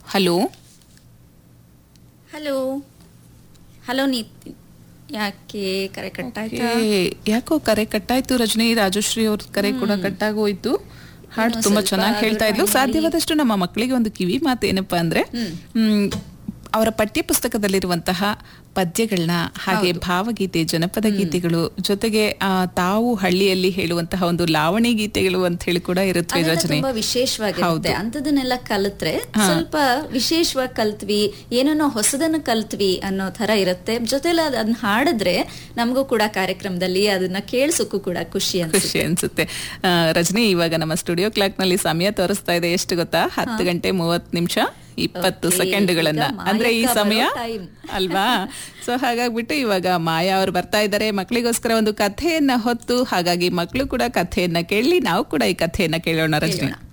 Hello hello hello ನೀತಿ ಯಾಕೆ ಕರೆ ಕಟ್ಟಾಯ್ತಾ ಏ, ಯಾಕೋ ಕರೆ ಕಟ್ಟಾಯ್ತು ರಜನಿ ರಾಜಶ್ರೀ ಅವ್ರ ಕರೆ ಕೂಡ ಕಟ್ಟಾಗೋಯ್ತು ಹಾಡು ಇನ್ನೂ ತುಂಬಾ ಸ್ವಲ್ಪ ಚೆನ್ನಾಗಿ ಆದ್ರೂ ಹೇಳ್ತಾ ಇದ್ಲು try ಮಾಡಿ. ಸಾಧ್ಯವಾದಷ್ಟು ನಮ್ಮ ಮಕ್ಕಳಿಗೆ ಒಂದು ಕಿವಿ ಮಾತು ಏನಪ್ಪಾ ಅಂದ್ರೆ ಹ್ಮ್, ಅವರ ಪಠ್ಯ ಪುಸ್ತಕದಲ್ಲಿರುವಂತಹ ಪದ್ಯಗಳನ್ನ ಹಾಗೆ ಭಾವಗೀತೆ ಜನಪದ ಗೀತೆಗಳು ಜೊತೆಗೆ ಆ, ತಾವು ಹಳ್ಳಿಯಲ್ಲಿ ಹೇಳುವಂತಹ ಒಂದು ಲಾವಣಿ ಗೀತೆಗಳು ಅಂತ ಹೇಳಿ ಕೂಡ ಇರುತ್ತೆ ಅದೆಲ್ಲ ರಜನಿ ತುಂಬಾ ವಿಶೇಷವಾಗಿರುತ್ತೆ ಅಂತದನ್ನೆಲ್ಲ ಕಲಿತ್ರೆ ಸ್ವಲ್ಪ ವಿಶೇಷವಾಗಿ ಕಲ್ತ್ವಿ ಏನೇನೋ ಹೊಸದನ್ನ ಕಲ್ತ್ವಿ ಅನ್ನೋ ತರ ಇರುತ್ತೆ ಜೊತೆಲಿ ಅದನ್ನ ಹಾಡಿದ್ರೆ ನಮಗೂ ಕೂಡ ಕಾರ್ಯಕ್ರಮದಲ್ಲಿ ಅದನ್ನ ಕೇಳಿಸೋಕ್ಕೂ ಕೂಡ ಖುಷಿ ಅನ್ಸುತ್ತೆ ಖುಷಿ ಅನ್ಸುತ್ತೆ ಆ, ರಜನಿ ಇವಾಗ ನಮ್ಮ ಸ್ಟುಡಿಯೋ ಕ್ಲಾಕ್ ನಲ್ಲಿ ಸಮಯ ತೋರಿಸ್ತಾ ಇದೆ ಎಷ್ಟು ಗೊತ್ತಾ ಹತ್ತು ಗಂಟೆ ಮೂವತ್ ನಿಮಿಷ ಇಪ್ಪತ್ತು Okay, ಸೆಕೆಂಡ್ಗಳನ್ನ ಈಗ ಅಂದ್ರೆ ಈ ಮಾಯಕ್ಕ ಸಮಯ ಬರೋ time. ಅಲ್ವಾ ಸೊ ಹಾಗಾಗ್ಬಿಟ್ಟು ಇವಾಗ ಮಾಯಾ ಅವ್ರು ಬರ್ತಾ ಇದ್ದಾರೆ ಮಕ್ಕಳಿಗೋಸ್ಕರ ಒಂದು ಕಥೆಯನ್ನ ಹೊತ್ತು ಹಾಗಾಗಿ ಮಕ್ಕಳು ಕೂಡ ಕಥೆಯನ್ನ ಕೇಳಿ ನಾವು ಕೂಡ ಈ ಕಥೆಯನ್ನ ಕೇಳೋಣ ರಜನಿ ಕೇಳೋಣ.